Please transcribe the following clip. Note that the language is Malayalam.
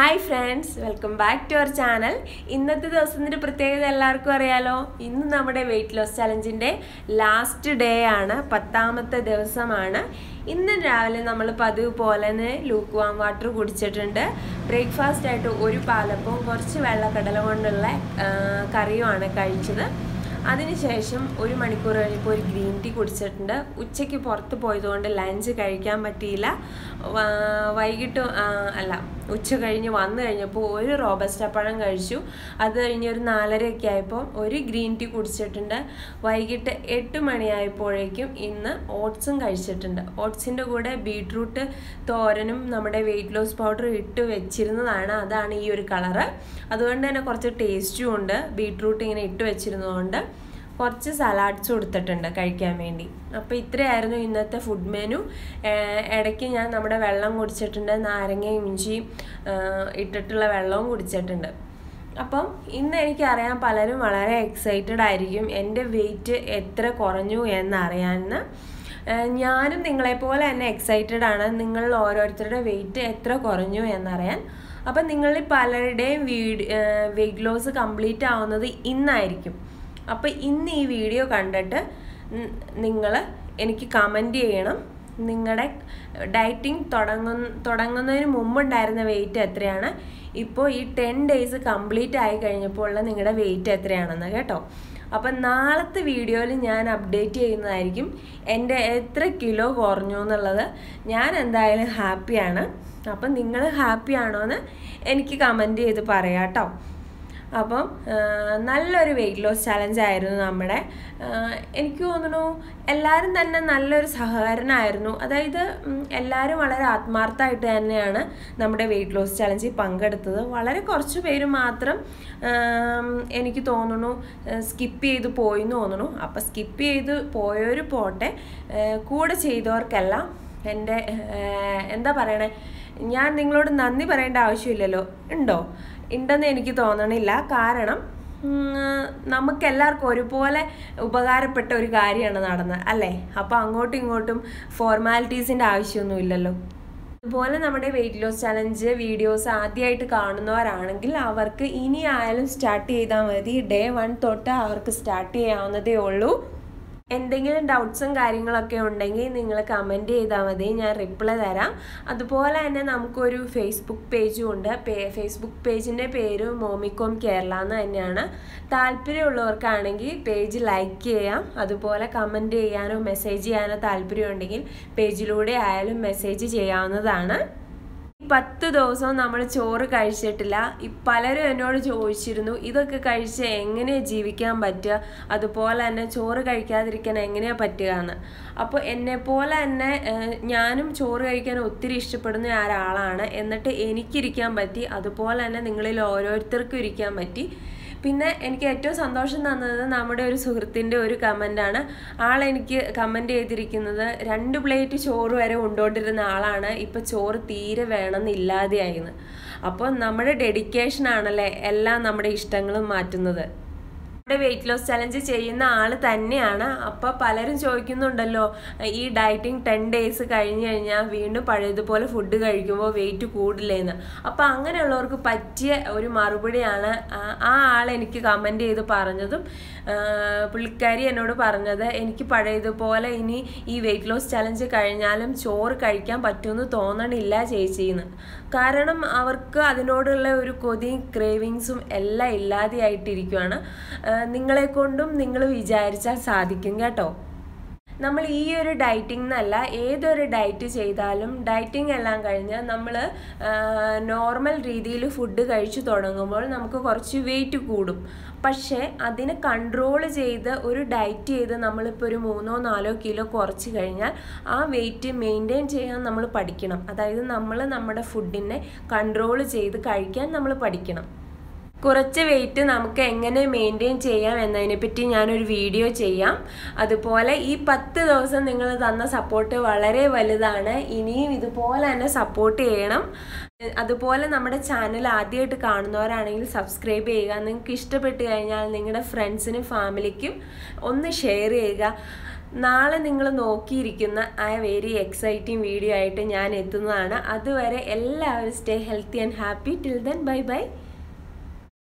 hi friends welcome back to our channel ഇന്നത്തെ ദിവസത്തിൻ്റെ പ്രത്യേകത എല്ലാവർക്കും അറിയാലോ ഇന്ന് നമ്മുടെ വെയിറ്റ് ലോസ് ചലഞ്ചിൻ്റെ ലാസ്റ്റ് ഡേ ആണ് പത്താമത്തെ ദിവസമാണ് ഇന്ന് രാവിലെ നമ്മൾ പതിവ് പോലെ തന്നെ ലൂക്ക് വാം വാട്ടർ കുടിച്ചിട്ടുണ്ട് ബ്രേക്ക്ഫാസ്റ്റ് ആയിട്ട് ഒരു പാലപ്പവും കുറച്ച് വെള്ളക്കടല കൊണ്ടുള്ള ആ, കറിയുമാണ് കഴിച്ചത് അതിനുശേഷം ഒരു മണിക്കൂർ കഴിഞ്ഞപ്പോൾ ഒരു ഗ്രീൻ ടീ കുടിച്ചിട്ടുണ്ട് ഉച്ചയ്ക്ക് പുറത്ത് പോയതുകൊണ്ട് ലഞ്ച് കഴിക്കാൻ പറ്റിയില്ല വ- വൈകിട്ട് ആ, അല്ല ഉച്ച കഴിഞ്ഞ് വന്നു കഴിഞ്ഞപ്പോൾ ഒരു റോബസ്റ്റ പഴം കഴിച്ചു അത് കഴിഞ്ഞ് ഒരു നാലരയൊക്കെ ആയപ്പോൾ ഒരു ഗ്രീൻ ടീ കുടിച്ചിട്ടുണ്ട് വൈകിട്ട് എട്ട് മണിയായപ്പോഴേക്കും ഇന്ന് ഓട്സും കഴിച്ചിട്ടുണ്ട് ഓട്സിൻ്റെ കൂടെ ബീട്രൂട്ട് തോരനും നമ്മുടെ വെയിറ്റ് ലോസ് പൗഡർ ഇട്ട് വെച്ചിരുന്നതാണ് അതാണ് ഈ ഒരു കളറ് അതുകൊണ്ട് തന്നെ കുറച്ച് ടേസ്റ്റും ഉണ്ട് ബീട്രൂട്ട് ഇങ്ങനെ ഇട്ട് വെച്ചിരുന്നതുകൊണ്ട് കുറച്ച് സലാഡ്സ് കൊടുത്തിട്ടുണ്ട് കഴിക്കാൻ വേണ്ടി അപ്പോൾ ഇത്രയായിരുന്നു ഇന്നത്തെ ഫുഡ് മെനു ഇടയ്ക്ക് ഞാൻ നമ്മുടെ വെള്ളം കുടിച്ചിട്ടുണ്ട് നാരങ്ങയും ഇഞ്ചിയും ഏഹ് ഇട്ടിട്ടുള്ള വെള്ളവും കുടിച്ചിട്ടുണ്ട് അപ്പം ഇന്ന് എനിക്കറിയാം പലരും വളരെ എക്സൈറ്റഡ് ആയിരിക്കും എൻ്റെ വെയിറ്റ് എത്ര കുറഞ്ഞു എന്നറിയാമെന്ന് ഏഹ് ഞാനും നിങ്ങളെപ്പോലെ തന്നെ എക്സൈറ്റഡ് ആണ് നിങ്ങൾ ഓരോരുത്തരുടെ വെയിറ്റ് എത്ര കുറഞ്ഞു എന്നറിയാൻ അപ്പം നിങ്ങളിൽ പലരുടെയും വീഡ് വെയിറ്റ് ലോസ് കംപ്ലീറ്റ് ആവുന്നത് ഇന്നായിരിക്കും അപ്പോൾ ഇന്ന് ഈ വീഡിയോ കണ്ടിട്ട് നിങ്ങൾ എനിക്ക് കമൻറ്റ് ചെയ്യണം നിങ്ങളുടെ ഡയറ്റിംഗ് തുടങ്ങുന്ന തുടങ്ങുന്നതിന് മുമ്പുണ്ടായിരുന്ന വെയിറ്റ് എത്രയാണ് ഇപ്പോൾ ഈ ടെൻ ഡേയ്സ് കംപ്ലീറ്റ് ആയി കഴിഞ്ഞപ്പോൾ ഉള്ള നിങ്ങളുടെ വെയിറ്റ് എത്രയാണെന്ന് കേട്ടോ അപ്പം നാളത്തെ വീഡിയോയിൽ ഞാൻ അപ്ഡേറ്റ് ചെയ്യുന്നതായിരിക്കും എൻ്റെ എത്ര കിലോ കുറഞ്ഞു എന്നുള്ളത് ഞാൻ എന്തായാലും ഹാപ്പിയാണ് അപ്പം നിങ്ങൾ ഹാപ്പി ആണോ എന്ന് എനിക്ക് കമൻറ്റ് ചെയ്ത് പറയാം കേട്ടോ അപ്പം ആ, നല്ലൊരു വെയിറ്റ് ലോസ് ചലഞ്ച് ആയിരുന്നു നമ്മുടെ ആ, എനിക്ക് തോന്നുന്നു എല്ലാവരും തന്നെ നല്ലൊരു സഹകരണമായിരുന്നു അതായത് ഉം, എല്ലാവരും വളരെ ആത്മാർത്ഥമായിട്ട് തന്നെയാണ് നമ്മുടെ വെയിറ്റ് ലോസ് ചലഞ്ചിൽ പങ്കെടുത്തത് വളരെ കുറച്ച് പേര് മാത്രം ആം, എനിക്ക് തോന്നുന്നു സ്കിപ്പ് ചെയ്ത് പോയി എന്ന് തോന്നുന്നു അപ്പം സ്കിപ്പ് ചെയ്ത് പോയവർ പോട്ടെ ആ, കൂടെ ചെയ്തവർക്കെല്ലാം എൻ്റെ ആ, എന്താ പറയണേ ഞാൻ നിങ്ങളോട് നന്ദി പറയേണ്ട ആവശ്യമില്ലല്ലോ ഉണ്ടോ ഉണ്ടെന്ന് എനിക്ക് തോന്നണില്ല കാരണം ഉം, നമുക്കെല്ലാവർക്കും ഒരുപോലെ ഉപകാരപ്പെട്ട ഒരു കാര്യമാണ് നടന്നത് അല്ലേ അപ്പോൾ അങ്ങോട്ടും ഇങ്ങോട്ടും ഫോർമാലിറ്റീസിൻ്റെ ആവശ്യമൊന്നുമില്ലല്ലോ അതുപോലെ നമ്മുടെ വെയിറ്റ് ലോസ് ചലഞ്ച് വീഡിയോസ് ആദ്യമായിട്ട് കാണുന്നവരാണെങ്കിൽ അവർക്ക് ഇനി ആയാലും സ്റ്റാർട്ട് ചെയ്താൽ മതി ഡേ വൺ തൊട്ട് അവർക്ക് സ്റ്റാർട്ട് ചെയ്യാവുന്നതേ ഉള്ളൂ എന്തെങ്കിലും ഡൗട്ട്സും കാര്യങ്ങളൊക്കെ ഉണ്ടെങ്കിൽ നിങ്ങൾ കമൻറ്റ് ചെയ്താൽ മതി ഞാൻ റിപ്ലൈ തരാം അതുപോലെ തന്നെ നമുക്കൊരു ഫേസ്ബുക്ക് പേജും ഉണ്ട് പേ ഫേസ്ബുക്ക് പേജിൻ്റെ പേര് മോമിക്കോം കേരള എന്ന് തന്നെയാണ് താല്പര്യമുള്ളവർക്കാണെങ്കിൽ പേജ് ലൈക്ക് ചെയ്യാം അതുപോലെ കമൻറ്റ് ചെയ്യാനോ മെസ്സേജ് ചെയ്യാനോ താല്പര്യമുണ്ടെങ്കിൽ പേജിലൂടെ ആയാലും മെസ്സേജ് ചെയ്യാവുന്നതാണ് ഈ പത്ത് ദിവസവും നമ്മൾ ചോറ് കഴിച്ചിട്ടില്ല ഈ പലരും എന്നോട് ചോദിച്ചിരുന്നു ഇതൊക്കെ കഴിച്ച് എങ്ങനെയാണ് ജീവിക്കാൻ പറ്റുക അതുപോലെ തന്നെ ചോറ് കഴിക്കാതിരിക്കാൻ എങ്ങനെയാണ് പറ്റുക എന്ന് അപ്പോൾ എന്നെപ്പോലെ തന്നെ ഏഹ്, ഞാനും ചോറ് കഴിക്കാൻ ഒത്തിരി ഇഷ്ടപ്പെടുന്ന ഒരാളാണ് എന്നിട്ട് എനിക്കിരിക്കാൻ പറ്റി അതുപോലെ തന്നെ നിങ്ങളിൽ ഓരോരുത്തർക്കും ഇരിക്കാൻ പറ്റി പിന്നെ എനിക്ക് ഏറ്റവും സന്തോഷം തന്നത് നമ്മുടെ ഒരു സുഹൃത്തിൻ്റെ ഒരു കമൻ്റാണ് ആൾ എനിക്ക് കമൻറ്റ് ചെയ്തിരിക്കുന്നത് രണ്ട് പ്ലേറ്റ് ചോറ് വരെ ഉണ്ടോണ്ടിരുന്ന ആളാണ് ഇപ്പം ചോറ് തീരെ വേണമെന്നില്ലാതെയായിന്ന് അപ്പോൾ നമ്മുടെ ഡെഡിക്കേഷൻ ആണല്ലേ എല്ലാം നമ്മുടെ ഇഷ്ടങ്ങളും മാറ്റുന്നത് നമ്മുടെ വെയിറ്റ് ലോസ് ചലഞ്ച് ചെയ്യുന്ന ആൾ തന്നെയാണ് അപ്പോൾ പലരും ചോദിക്കുന്നുണ്ടല്ലോ ഈ ഡയറ്റിംഗ് ടെൻ ഡേയ്സ് കഴിഞ്ഞ് കഴിഞ്ഞാൽ വീണ്ടും പഴയതുപോലെ ഫുഡ് കഴിക്കുമ്പോൾ വെയിറ്റ് കൂടില്ലേന്ന് അപ്പോൾ അങ്ങനെയുള്ളവർക്ക് പറ്റിയ ഒരു മറുപടിയാണ് ആ- ആ ആൾ എനിക്ക് കമൻറ്റ് ചെയ്ത് പറഞ്ഞതും ആ, പുള്ളിക്കാരി എന്നോട് പറഞ്ഞത് എനിക്ക് പഴയതുപോലെ ഇനി ഈ വെയിറ്റ് ലോസ് ചലഞ്ച് കഴിഞ്ഞാലും ചോറ് കഴിക്കാൻ പറ്റുമെന്ന് തോന്നണില്ല ചേച്ചിന്ന് കാരണം അവർക്ക് അതിനോടുള്ള ഒരു കൊതിയും ക്രേവിങ്സും എല്ലാം ഇല്ലാതെയായിട്ടിരിക്കുകയാണ് ആ, നിങ്ങളെ കൊണ്ടും നിങ്ങൾ വിചാരിച്ചാൽ സാധിക്കും കേട്ടോ നമ്മൾ ഈ ഒരു ഡയറ്റിംഗ് എന്നല്ല ഏതൊരു ഡയറ്റ് ചെയ്താലും ഡയറ്റിംഗ് എല്ലാം കഴിഞ്ഞ് നമ്മൾ നോർമൽ രീതിയിൽ ഫുഡ് കഴിച്ചു തുടങ്ങുമ്പോൾ നമുക്ക് കുറച്ച് വെയിറ്റ് കൂടും പക്ഷേ അതിനെ കൺട്രോൾ ചെയ്ത് ഒരു ഡയറ്റ് ചെയ്ത് നമ്മളിപ്പോൾ ഒരു മൂന്നോ നാലോ കിലോ കുറച്ച് കഴിഞ്ഞാൽ ആ വെയിറ്റ് മെയിൻറ്റെയിൻ ചെയ്യാൻ നമ്മൾ പഠിക്കണം അതായത് നമ്മൾ നമ്മുടെ ഫുഡിനെ കൺട്രോൾ ചെയ്ത് കഴിക്കാൻ നമ്മൾ പഠിക്കണം കുറച്ച് വെയിറ്റ് നമുക്ക് എങ്ങനെ മെയിൻറ്റെയിൻ ചെയ്യാം എന്നതിനെപ്പറ്റി ഞാനൊരു വീഡിയോ ചെയ്യാം അതുപോലെ ഈ പത്ത് ദിവസം നിങ്ങൾ തന്ന സപ്പോർട്ട് വളരെ വലുതാണ് ഇനിയും ഇതുപോലെ തന്നെ സപ്പോർട്ട് ചെയ്യണം അതുപോലെ നമ്മുടെ ചാനൽ ആദ്യമായിട്ട് കാണുന്നവരാണെങ്കിൽ സബ്സ്ക്രൈബ് ചെയ്യുക നിങ്ങൾക്ക് ഇഷ്ടപ്പെട്ട് കഴിഞ്ഞാൽ നിങ്ങളുടെ ഫ്രണ്ട്സിനും ഫാമിലിക്കും ഒന്ന് ഷെയർ ചെയ്യുക നാളെ നിങ്ങൾ നോക്കിയിരിക്കുന്ന ആ വെരി എക്സൈറ്റിംഗ് വീഡിയോ ആയിട്ട് ഞാൻ എത്തുന്നതാണ് അതുവരെ എല്ലാവരും stay healthy and happy till then bye by